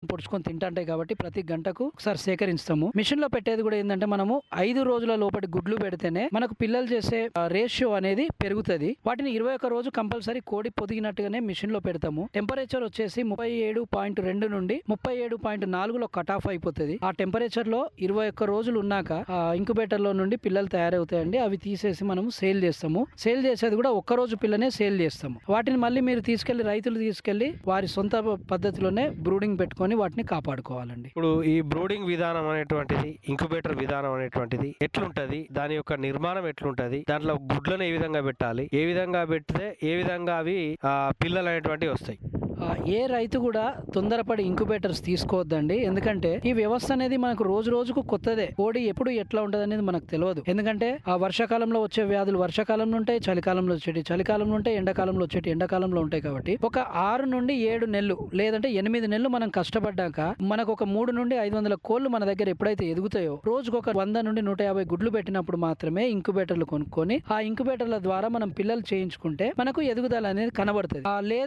పొడుచుకొని తింటాంటాయి కాబట్టి ప్రతి గంటకు ఒకసారి సేకరిస్తాము మిషన్ లో పెట్టేది కూడా ఏంటంటే మనము ఐదు రోజుల లోపటి గుడ్లు పెడితేనే మనకు పిల్లలు చేసే రేషియో అనేది పెరుగుతుంది వాటిని ఇరవై ఒక్క రోజు కంపల్సరీ కోడి పొదిగినట్టుగానే మిషన్ లో పెడతాము టెంపరేచర్ వచ్చేసి ముప్పై ఏడు పాయింట్ రెండు నుండి ముప్పై ఏడు పాయింట్ నాలుగులో కట్ ఆఫ్ అయిపోతుంది ఆ టెంపరేచర్ లో ఇరవై ఒక్క రోజులు ఉన్నాక ఇంక్యుబేటర్ లో నుండి పిల్లలు తయారవుతాయండి అవి తీసేసి మనము సేల్ చేస్తాము సేల్ చేసేది కూడా ఒక్క రోజు పిల్లనే సేల్ చేస్తాము వాటిని మళ్ళీ మీరు తీసుకెళ్లి రైతులు తీసుకెళ్లి వారి సొంత పద్ధతిలోనే బ్రూడింగ్ పెట్టుకొని వాటిని కాపాడుకోవాలండి ఇప్పుడు ఈ బ్రూడింగ్ విధానం అనేటువంటిది ఇంక్యుబేటర్ విధానం అనేటువంటిది ఎట్లుంటది దాని యొక్క నిర్మాణం ఎట్లుంటది దాంట్లో గుడ్లను ఏ విధంగా పెట్టాలి ఏ విధంగా పెడితే ఏ విధంగా అవి ఆ, పిల్లలు అనేటువంటివి వస్తాయి ఆ, ఏ రైతు కూడా తొందరపడి ఇంక్యుబేటర్స్ తీసుకోవద్దండి ఎందుకంటే ఈ వ్యవస్థ అనేది మనకు రోజు రోజుకు కొత్తదే కోడి ఎప్పుడు ఎట్లా ఉంటది అనేది మనకు తెలియదు ఎందుకంటే ఆ వర్షాకాలంలో వచ్చే వ్యాధులు వర్షాకాలంలో ఉంటాయి చలికాలంలో వచ్చేటి చలికాలంలో ఉంటాయి ఎండాకాలంలో వచ్చేటి ఎండాకాలంలో ఉంటాయి కాబట్టి ఒక ఆరు నుండి ఏడు నెలలు లేదంటే ఎనిమిది నెలలు మనం కష్టపడ్డాక మనకు ఒక మూడు నుండి ఐదు వందల కోళ్లు మన దగ్గర ఎప్పుడైతే ఎదుగుతాయో రోజుకు ఒక వంద నుండి నూట యాభై గుడ్లు పెట్టినప్పుడు మాత్రమే ఇంక్యుబేటర్లు కొనుక్కొని ఆ ఇంక్యుబేటర్ల ద్వారా మనం పిల్లలు చేయించుకుంటే మనకు ఎదుగుదల అనేది కనబడుతుంది ఆ లేదు